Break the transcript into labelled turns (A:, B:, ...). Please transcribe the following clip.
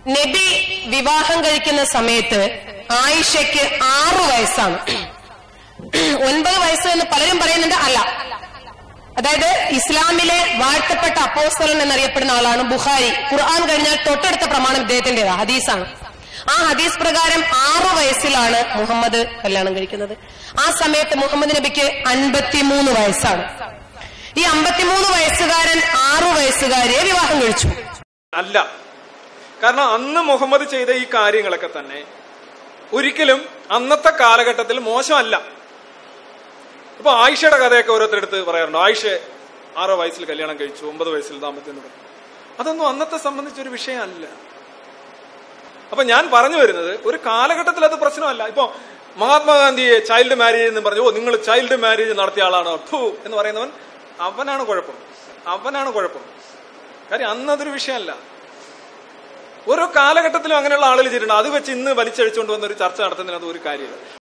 A: നബി വിവാഹം കഴിക്കുന്ന സമയത്ത് ആയിഷയ്ക്ക് ആറു വയസ്സാണ് ഒൻപത് വയസ്സ് എന്ന് പലരും പറയുന്നുണ്ട് അല്ല അതായത് ഇസ്ലാമിലെ വാഴ്ത്തപ്പെട്ട അപ്പോസ്തലൻ എന്നറിയപ്പെടുന്ന ആളാണ് ബുഖാരി ഖുർആൻ കഴിഞ്ഞാൽ തൊട്ടടുത്ത പ്രമാണം ഇദ്ദേഹത്തിന്റേതാ ഹദീസാണ് ആ ഹദീസ് പ്രകാരം ആറു വയസ്സിലാണ് മുഹമ്മദ് കല്യാണം കഴിക്കുന്നത് ആ സമയത്ത് മുഹമ്മദ് നബിക്ക് അൻപത്തിമൂന്ന് വയസ്സാണ് ഈ അമ്പത്തിമൂന്ന് വയസ്സുകാരൻ ആറു വയസ്സുകാരിയെ വിവാഹം കഴിച്ചു
B: അല്ല കാരണം അന്ന് മുഹമ്മദ് ചെയ്ത ഈ കാര്യങ്ങളൊക്കെ തന്നെ ഒരിക്കലും അന്നത്തെ കാലഘട്ടത്തിൽ മോശമല്ല ഇപ്പൊ ആയിഷയുടെ കഥയൊക്കെ ഓരോരുത്തരെടുത്ത് പറയാറുണ്ട് ആയിഷ ആറോ വയസ്സിൽ കല്യാണം കഴിച്ചു ഒമ്പത് വയസ്സിൽ ദാമ്പത്യം തുടങ്ങി അതൊന്നും അന്നത്തെ സംബന്ധിച്ചൊരു വിഷയമല്ല അപ്പൊ ഞാൻ പറഞ്ഞു വരുന്നത് ഒരു കാലഘട്ടത്തിൽ അത് പ്രശ്നമല്ല ഇപ്പൊ മഹാത്മാഗാന്ധിയെ ചൈൽഡ് മാരേജ് എന്ന് പറഞ്ഞു ഓ നിങ്ങൾ ചൈൽഡ് മാരേജ് നടത്തിയ ആളാണോ ഠൂ എന്ന് പറയുന്നവൻ അവനാണ് കുഴപ്പം അവനാണ് കുഴപ്പം കാര്യം അന്നതൊരു വിഷയമല്ല ഓരോ കാലഘട്ടത്തിലും അങ്ങനെയുള്ള ആളുകൾ ചെയ്തിട്ടുണ്ട് അത് വെച്ച് ഇന്ന് വലിച്ചഴിച്ചുകൊണ്ട് വന്ന ഒരു ചർച്ച നടത്തുന്നതിന് അത് ഒരു കാര്യമില്ല